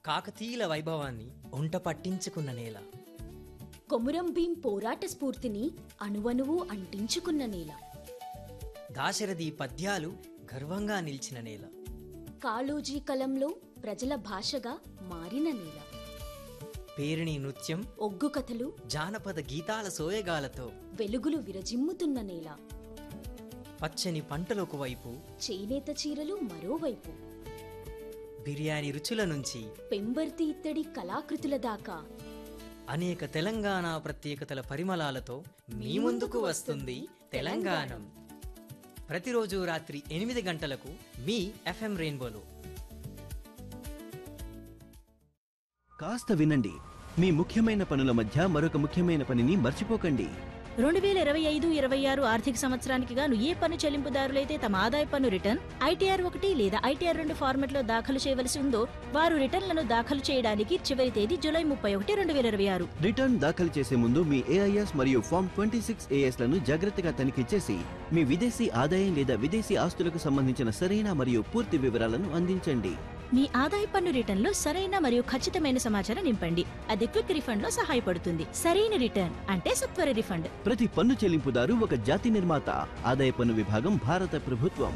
కాకతీయుల వైభవాన్ని ఒంట పట్టించుకున్న నేల కొమురం భీం పోరాట స్ఫూర్తిని అణువణువు అంటించుకున్న నేల దాశరథి పద్యాలు గర్వంగా నిలిచిన నేల కాళోజీ కలంలో ప్రజల భాషగా మారిన నేల పేరిణి నృత్యం ఒగ్గు కథలు జానపద గీతాల సోయగాలతో వెలుగులు విరజిమ్ముతున్న నేల పచ్చని పంటలొక వైపు చేనేత చీరలు మరోవైపు బిర్యానీ రుచుల నుంచి పెంబర్తి ఇత్తడి కళాకృతుల దాకా అనేక తెలంగాణ ప్రత్యేకతల పరిమళాలతో మీ ముందుకు వస్తుంది తెలంగాణం ప్రతిరోజు రాత్రి ఎనిమిది గంటలకు మీ ఎఫ్ఎం రెయిన్బోలో కాస్త వినండి మీ ముఖ్యమైన పనుల మధ్య మరొక ముఖ్యమైన పనిని మర్చిపోకండి రెండు వేల ఇరవై ఐదు ఇరవై ఆరు ఆర్థిక సంవత్సరానికి గాను ఏ పన్ను చెల్లింపుదారులైతే తమ ఆదాయ పన్ను రిటర్న్ ఐటీఆర్ ఒకటి లేదా ఐటీఆర్ రెండు ఫార్మెట్లో దాఖలు చేయవలసి ఉందో వారు రిటర్న్లను దాఖలు చేయడానికి చివరి తేదీ జూలై ముప్పై ఒకటి రెండు వేల ఇరవై ఆరు రిటర్న్ దాఖలు చేసే ముందు మీ ఏఐఎస్ మరియు ఫామ్ ట్వంటీ సిక్స్ లను జాగ్రత్తగా తనిఖీ చేసి మీ విదేశీ ఆదాయం లేదా విదేశీ ఆస్తులకు సంబంధించిన సరైన మరియు పూర్తి వివరాలను అందించండి మీ ఆదాయ పన్ను రిటర్న్లో సరైన మరియు ఖచ్చితమైన సమాచారం నింపండి అది క్విక్ రిఫండ్ లో సహాయపడుతుంది సరైన రిటర్న్ అంటే సత్వర రిఫండ్ ప్రతి పన్ను చెల్లింపుదారు ఒక జాతి నిర్మాత ఆదాయ పన్ను విభాగం భారత ప్రభుత్వం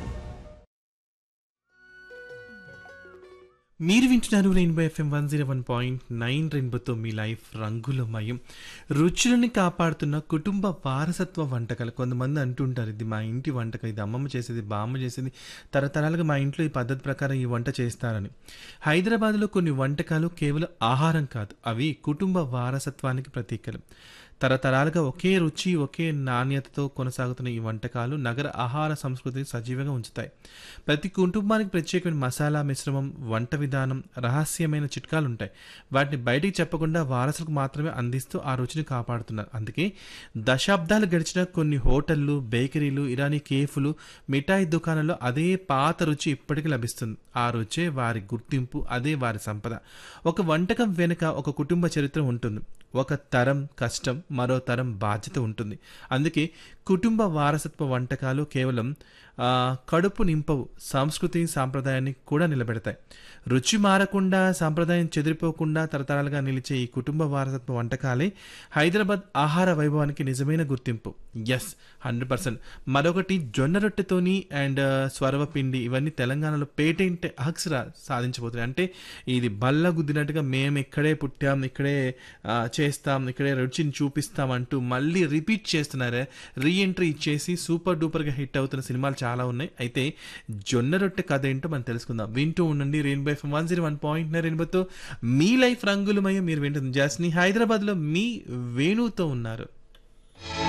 మీరు వింటున్నారు rainbow FM one zero one point nine రెయిన్బోతో మీ లైఫ్ రంగులమయం రుచులని కాపాడుతున్న కుటుంబ వారసత్వ వంటకాలు కొంతమంది అంటుంటారు ఇది మా ఇంటి వంటకం ఇది అమ్మమ్మ చేసేది బామ్మ చేసేది తరతరాలుగా మా ఇంట్లో ఈ పద్ధతి ప్రకారం ఈ వంట చేస్తారని హైదరాబాద్లో కొన్ని వంటకాలు కేవలం ఆహారం కాదు అవి కుటుంబ వారసత్వానికి ప్రతీకలు తరతరాలుగా ఒకే రుచి ఒకే నాణ్యతతో కొనసాగుతున్న ఈ వంటకాలు నగర ఆహార సంస్కృతిని సజీవంగా ఉంచుతాయి ప్రతి కుటుంబానికి ప్రత్యేకమైన మసాలా మిశ్రమం వంట విధానం రహస్యమైన చిట్కాలు ఉంటాయి వాటిని బయటికి చెప్పకుండా వారసులకు మాత్రమే అందిస్తూ ఆ రుచిని కాపాడుతున్నారు అందుకే దశాబ్దాలు గడిచిన కొన్ని హోటళ్లు బేకరీలు ఇరానీ కేఫ్లు మిఠాయి దుకాణాల్లో అదే పాత రుచి ఇప్పటికీ లభిస్తుంది ఆ రుచే వారి గుర్తింపు అదే వారి సంపద ఒక వంటకం వెనుక ఒక కుటుంబ చరిత్ర ఉంటుంది ఒక తరం కష్టం మరో తరం బాధ్యత ఉంటుంది అందుకే కుటుంబ వారసత్వ వంటకాలు కేవలం ఆ, కడుపు నింపవు సంస్కృతి సాంప్రదాయాన్ని కూడా నిలబెడతాయి రుచి మారకుండా సాంప్రదాయం చెదిరిపోకుండా తరతరాలుగా నిలిచే ఈ కుటుంబ వారసత్వ వంటకాలే హైదరాబాద్ ఆహార వైభవానికి నిజమైన గుర్తింపు ఎస్ హండ్రెడ్ పర్సెంట్ మరొకటి జొన్న రొట్టెతోని అండ్ స్వరవ పిండి ఇవన్నీ తెలంగాణలో పేటెంట్ హక్స్ రా సాధించబోతున్నాయి అంటే ఇది బల్ల గుద్దినట్టుగా మేము ఇక్కడే పుట్టాం ఇక్కడే ఆ, చేస్తాం ఇక్కడే రుచిని చూపిస్తాం అంటూ మళ్ళీ రిపీట్ చేస్తున్నారే రీఎంట్రీ ఇచ్చేసి సూపర్ డూపర్గా హిట్ అవుతున్న సినిమాలు చాలా ఉన్నాయి అయితే జొన్న రొట్టె కథ ఏంటో మనం తెలుసుకుందాం వింటూ ఉండండి rainbow F one zero one point రెయిన్బోతో మీ లైఫ్ రంగులమయ్య మీరు వింటుంది జాస్ని హైదరాబాద్లో మీ వేణుతో ఉన్నారు